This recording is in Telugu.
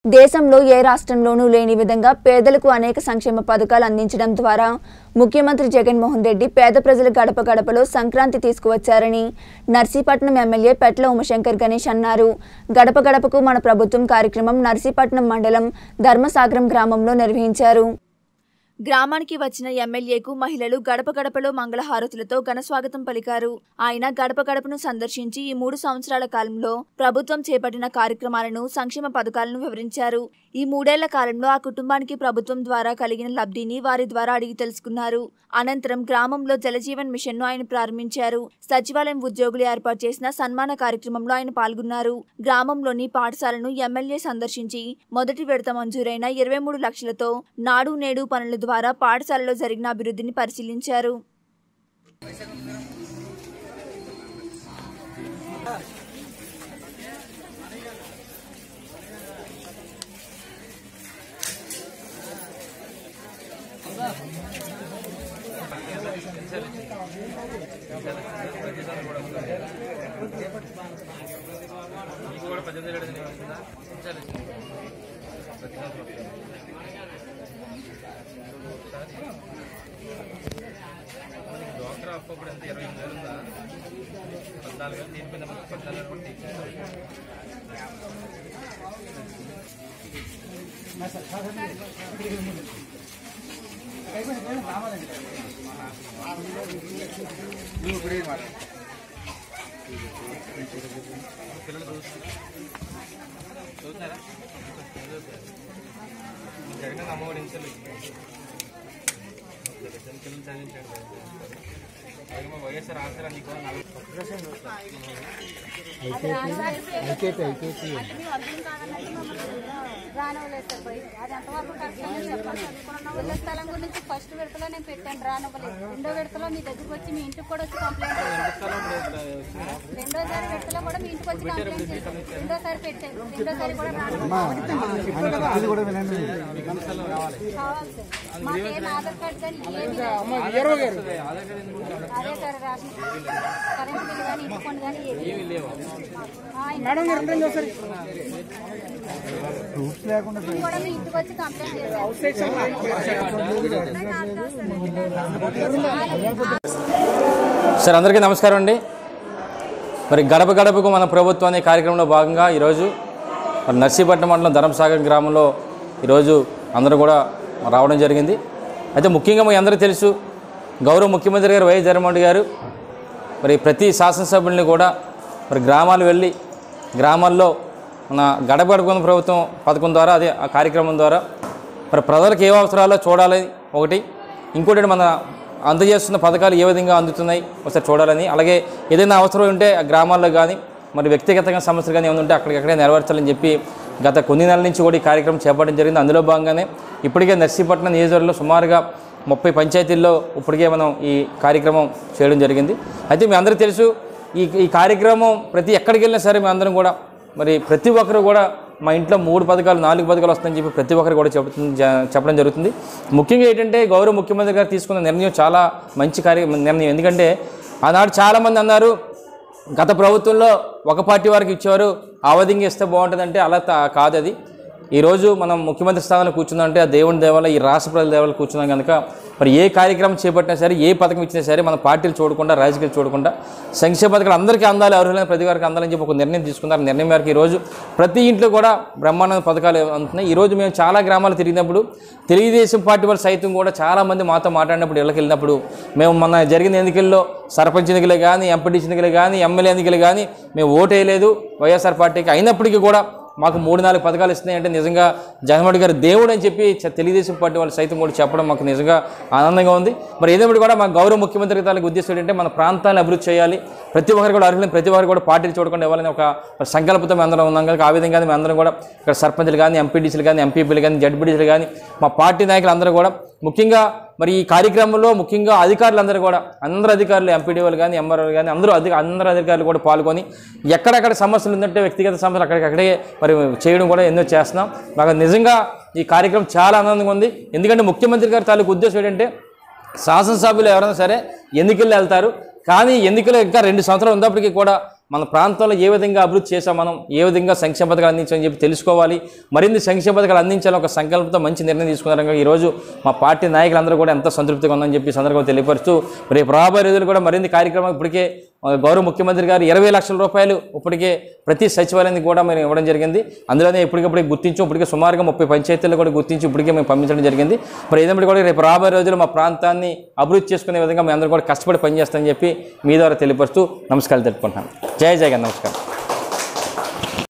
దేశంలో ఏ రాష్ట్రంలోనూ లేని విధంగా పేదలకు అనేక సంక్షేమ పథకాలు అందించడం ద్వారా ముఖ్యమంత్రి జగన్మోహన్ రెడ్డి పేద ప్రజల గడప గడపలో సంక్రాంతి తీసుకువచ్చారని నర్సీపట్నం ఎమ్మెల్యే పెట్ల ఉమశంకర్ గణేష్ అన్నారు గడప గడపకు మన ప్రభుత్వం కార్యక్రమం నర్సీపట్నం మండలం ధర్మసాగరం గ్రామంలో నిర్వహించారు గ్రామానికి వచ్చిన ఎమ్మెల్యేకు మహిళలు గడప గడపలో మంగళహారతులతో ఘనస్వాగతం పలికారు ఆయన గడప గడపను సందర్శించి ఈ మూడు సంవత్సరాల కాలంలో ప్రభుత్వం చేపట్టిన కార్యక్రమాలను సంక్షేమ పథకాలను వివరించారు ఈ మూడేళ్ల కాలంలో ఆ కుటుంబానికి ప్రభుత్వం ద్వారా కలిగిన లబ్ధిని వారి ద్వారా అడిగి తెలుసుకున్నారు అనంతరం గ్రామంలో జలజీవన్ మిషన్ ను ఆయన ప్రారంభించారు సచివాలయం ఉద్యోగులు ఏర్పాటు చేసిన సన్మాన కార్యక్రమంలో ఆయన పాల్గొన్నారు గ్రామంలోని పాఠశాలను ఎమ్మెల్యే సందర్శించి మొదటి విడత మంజూరైన ఇరవై మూడు లక్షలతో నాడు నేడు పనుల ద్వారా పాఠశాలలో జరిగిన అభివృద్ధిని పరిశీలించారు డ్వాక్రా అప్పు అప్పుడు ఎంత ఇరవై ఎనిమిది వేలు ఉందా పద్నాలుగు వేలు దీనిపైన మనకి పద్నాలుగు వేలు కూడా తీసేసారు పిల్లలు చూస్తున్నారు చూస్తున్నారా జగన్ అమ్మఒడి ఇంచలు పిల్లలు చదివించాడు అలాగే మా వైఎస్ఆర్ ఆసరా నీకు నలభై రానివ్వలేదు పోయి అది ఎంతవరకు కష్టమో చెప్పండి చదువుకున్న ఇళ్ళ స్థలం గురించి ఫస్ట్ విడతలో నేను పెట్టాను రానివ్వలేదు రెండో విడతలో మీ దగ్గరికి వచ్చి మీ ఇంటికి కూడా వచ్చి కంప్లైంట్ చేశాను రెండోసారి విడతలో కూడా మీ ఇంటికి వచ్చి కంప్లైంట్ చేశాను రెండోసారి పెట్టాను రెండోసారి కూడా రానివ్వలేదు కావాలి సార్ మాకేం ఆధార్ కార్డు కానీ ఏమీ లేదు. అదే సార్ రేషన్ కరెంట్ బిల్ కానీ ఇంటి పన్ను కానీ ఏమీ లేవు మేడం కూడా మీ ఇంటికి వచ్చి కంప్లైంట్ చేశాను సార్ అందరికీ నమస్కారం అండి మరి గడప గడపకు మన ప్రభుత్వం అనే కార్యక్రమంలో భాగంగా ఈరోజు మరి నర్సీపట్నం మండలం ధర్మసాగర్ గ్రామంలో ఈరోజు అందరూ కూడా రావడం జరిగింది అయితే ముఖ్యంగా మీ అందరికీ తెలుసు గౌరవ ముఖ్యమంత్రి గారు వైఎస్ జగన్మోహన్ గారు మరి ప్రతి శాసనసభ్యుల్ని కూడా మరి గ్రామాలు వెళ్ళి గ్రామాల్లో మన గడప గడప ప్రభుత్వం పథకం ద్వారా అదే ఆ కార్యక్రమం ద్వారా మరి ప్రజలకు ఏ అవసరాలో చూడాలి ఒకటి ఇంకోటి మన అందజేస్తున్న పథకాలు ఏ విధంగా అందుతున్నాయి ఒకసారి చూడాలని అలాగే ఏదైనా అవసరం ఉంటే ఆ గ్రామాల్లో కానీ మరి వ్యక్తిగతంగా సమస్యలు కానీ ఏమైనా ఉంటే అక్కడికక్కడే నెరవేర్చాలని చెప్పి గత కొన్ని నెలల నుంచి కూడా ఈ కార్యక్రమం చేపట్టడం జరిగింది అందులో భాగంగానే ఇప్పటికే నర్సీపట్నం నియోజకవర్గంలో సుమారుగా ముప్పై పంచాయతీల్లో ఇప్పటికే మనం ఈ కార్యక్రమం చేయడం జరిగింది అయితే మీ అందరికీ తెలుసు ఈ ఈ కార్యక్రమం ప్రతి ఎక్కడికి వెళ్ళినా సరే మీ అందరం కూడా మరి ప్రతి ఒక్కరు కూడా మా ఇంట్లో మూడు పథకాలు నాలుగు పథకాలు వస్తాయని చెప్పి ప్రతి ఒక్కరు కూడా చెబుతుంది జ- చెప్పడం జరుగుతుంది ముఖ్యంగా ఏంటంటే గౌరవ ముఖ్యమంత్రి గారు తీసుకున్న నిర్ణయం చాలా మంచి కార్య నిర్ణయం ఎందుకంటే ఆనాడు చాలామంది అన్నారు గత ప్రభుత్వంలో ఒక పార్టీ వారికి ఇచ్చేవారు ఆ విధంగా ఇస్తే బాగుంటుందంటే అలా తా- కాదు అది ఈరోజు మనం ముఖ్యమంత్రి స్థానంలో కూర్చుందంటే ఆ దేవుని దేవాల ఈ రాష్ట్ర ప్రజల దేవాల కూర్చున్నాం కనుక మరి ఏ కార్యక్రమం చేపట్టినా సరే ఏ పథకం ఇచ్చినా సరే మన పార్టీలు చూడకుండా రాజకీయాలు చూడకుండా సంక్షేమ పథకాలు అందరికీ అందాలి అర్హులైన ప్రతి వారికి అందాలని చెప్పి ఒక నిర్ణయం తీసుకున్నారు ఆ నిర్ణయం మేరకు ఈరోజు ప్రతి ఇంట్లో కూడా బ్రహ్మాండ పథకాలు అందుతున్నాయి ఈరోజు మేము చాలా గ్రామాలు తిరిగినప్పుడు తెలుగుదేశం పార్టీ వాళ్ళు సైతం కూడా చాలామంది మాతో మాట్లాడినప్పుడు ఇళ్ళకి వెళ్ళినప్పుడు మేము మన జరిగిన ఎన్నికల్లో సర్పంచ్ ఎన్నికలు కానీ ఎంపీటీసీ ఎన్నికలు కానీ ఎమ్మెల్యే ఎన్నికలు కానీ మేము ఓటు వేయలేదు వైఎస్ఆర్ పార్టీకి అయినప్పటికీ కూడా మాకు మూడు నాలుగు పథకాలు ఇస్తున్నాయంటే నిజంగా జగన్మోహన్ గారు దేవుడు అని చెప్పి చ- తెలుగుదేశం పార్టీ వాళ్ళు సైతం కూడా చెప్పడం మాకు నిజంగా ఆనందంగా ఉంది మరి ఏదేమిటి కూడా మా గౌరవ ముఖ్యమంత్రి తాలూకు ఉద్దేశం ఏంటంటే మన ప్రాంతాన్ని అభివృద్ధి చేయాలి ప్రతి ఒక్కరు కూడా అర్హులైన ప్రతి ఒక్కరు కూడా పార్టీలు చూడకుండా ఇవ్వాలని ఒక సంకల్పంతో మేము అందరం ఉన్నాం కనుక ఆ విధంగా మేము అందరం కూడా ఇక్కడ సర్పంచ్లు కానీ ఎంపీటీసీలు కానీ ఎంపీపీలు కానీ జడ్పీటీసీలు కానీ మా పార్టీ నాయకులు అందరూ కూడా ముఖ్యంగా మరి ఈ కార్యక్రమంలో ముఖ్యంగా అధికారులందరూ కూడా అందరు అధికారులు ఎంపీడీఓలు కానీ ఎంఆర్ఓలు కానీ అందరూ అధిక అందరు అధికారులు కూడా పాల్గొని ఎక్కడెక్కడ సమస్యలు ఉందంటే వ్యక్తిగత సమస్యలు అక్కడికక్కడే మరి చేయడం కూడా ఎన్నో చేస్తున్నాం మాకు నిజంగా ఈ కార్యక్రమం చాలా ఆనందంగా ఉంది ఎందుకంటే ముఖ్యమంత్రి గారి తాలూకు ఉద్దేశం ఏంటంటే శాసనసభ్యులు ఎవరైనా సరే ఎన్నికల్లో వెళ్తారు కానీ ఎన్నికలు ఇంకా రెండు సంవత్సరాలు ఉన్నప్పటికీ కూడా మన ప్రాంతంలో ఏ విధంగా అభివృద్ధి చేసాం మనం ఏ విధంగా సంక్షేమ పథకాలు అందించామని చెప్పి తెలుసుకోవాలి మరిన్ని సంక్షేమ పథకాలు అందించాలని ఒక సంకల్పంతో మంచి నిర్ణయం తీసుకున్నారు కనుక ఈరోజు మా పార్టీ నాయకులందరూ కూడా ఎంత సంతృప్తిగా ఉందని చెప్పి ఈ సందర్భంగా తెలియపరుస్తూ రేపు రాబోయే రోజులు కూడా మరిన్ని కార్యక్రమాలు ఇప్పటికే ఆ, గౌరవ ముఖ్యమంత్రి గారు ఇరవై లక్షల రూపాయలు ఇప్పటికే ప్రతి సచివాలయానికి కూడా మేము ఇవ్వడం జరిగింది అందులోనే ఇప్పటికప్పుడు గుర్తించి ఇప్పటికే సుమారుగా ముప్పై పంచాయతీలు కూడా గుర్తించి ఇప్పటికే మేము పంపించడం జరిగింది మరి ఏదైనా కూడా రేపు రాబోయే రోజులు మా ప్రాంతాన్ని అభివృద్ధి చేసుకునే విధంగా మేము అందరూ కూడా కష్టపడి పనిచేస్తామని చెప్పి మీ ద్వారా తెలియపరుస్తూ నమస్కారాలు తెలుపుకుంటున్నాను జై జగన్ నమస్కారం